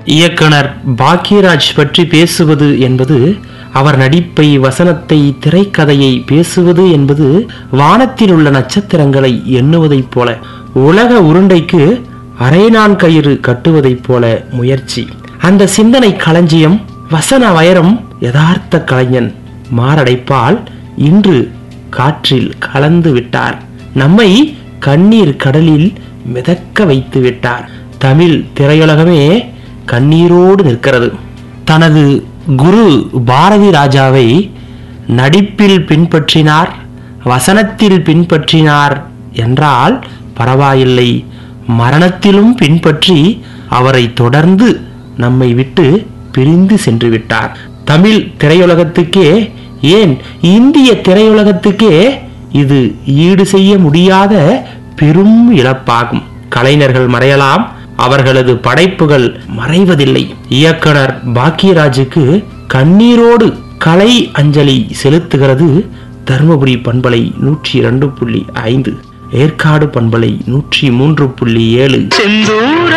இயக்குனர் பாக்யராஜ் பற்றி பேசுவது என்பது அவர் நடிப்பை வசனத்தை திரைக்கதையை பேசுவது என்பது வானத்தில் உள்ள நட்சத்திரங்களை எண்ணுவதைப் போல உலக உருண்டைக்கு அரைநான் கயிறு கட்டுவதைப் போல முயற்சி அந்த சிந்தனை களஞ்சியம் வசன வைரம் யதார்த்த கலைஞன் மாரடைப்பால் இன்று காற்றில் கலந்து விட்டார் நம்மை கண்ணீர் கடலில் மிதக்க வைத்து விட்டார் தமிழ் திரையுலகமே கண்ணீரோடு நிற்கிறது தனது குரு பாரதி ராஜாவை நடிப்பில் பின்பற்றினார் வசனத்தில் பின்பற்றினார் என்றால் பரவாயில்லை மரணத்திலும் பின்பற்றி அவரை தொடர்ந்து நம்மை விட்டு பிரிந்து சென்று விட்டார் தமிழ் திரையுலகத்துக்கே ஏன் இந்திய திரையுலகத்துக்கே இது ஈடு செய்ய முடியாத பெரும் இழப்பாகும் கலைஞர்கள் மறையலாம் அவர்களது படைப்புகள் மறைவதில்லை இயக்குனர் பாக்கியராஜுக்கு கண்ணீரோடு கலை அஞ்சலி செலுத்துகிறது தருமபுரி பண்பலை நூற்றி இரண்டு புள்ளி ஐந்து ஏற்காடு பண்பலை நூற்றி மூன்று புள்ளி ஏழு செந்தூர